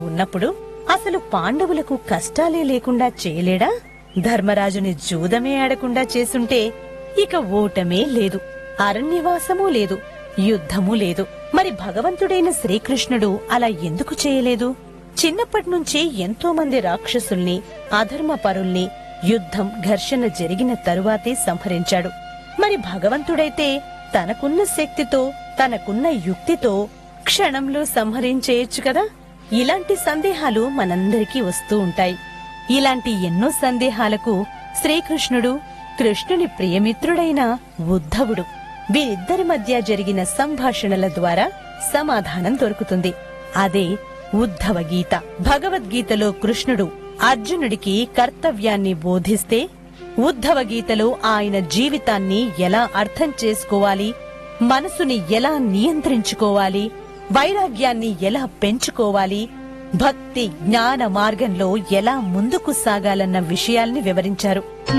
ఉన్నప్పుడు అసలు పాండవులకు కష్టాలే లేకుండా చేయలేడా ధర్మరాజుని జూదమే ఆడకుండా చేసుంటే ఇక ఓటమే లేదు అరణ్యవాసమూ లేదు యుద్ధమూ లేదు మరి భగవంతుడైన శ్రీకృష్ణుడు అలా ఎందుకు చేయలేదు చిన్నప్పటినుంచే ఎంతో మంది రాక్షసుల్ని అధర్మ పరుల్ని యుద్ధం ఘర్షణ జరిగిన తరువాతే సంహరించాడు మరి భగవంతుడైతే తనకున్న శక్తితో తనకున్న యుక్తితో క్షణంలో సంహరించేయొచ్చు కదా ఇలాంటి సందేహాలు మనందరికీ వస్తూ ఉంటాయి ఇలాంటి ఎన్నో సందేహాలకు శ్రీకృష్ణుడు కృష్ణుని ప్రియమిత్రుడైన ఉద్ధవుడు వీరిద్దరి మధ్య జరిగిన సంభాషణల ద్వారా సమాధానం దొరుకుతుంది అదే ఉద్ధవ గీత భగవద్గీతలో కృష్ణుడు అర్జునుడికి కర్తవ్యాన్ని బోధిస్తే ఉద్ధవ గీతలో ఆయన జీవితాన్ని ఎలా అర్థం చేసుకోవాలి మనసుని ఎలా నియంత్రించుకోవాలి వైరాగ్యాన్ని ఎలా పెంచుకోవాలి భక్తి జ్ఞాన మార్గంలో ఎలా ముందుకు సాగాలన్న విషయాల్ని వివరించారు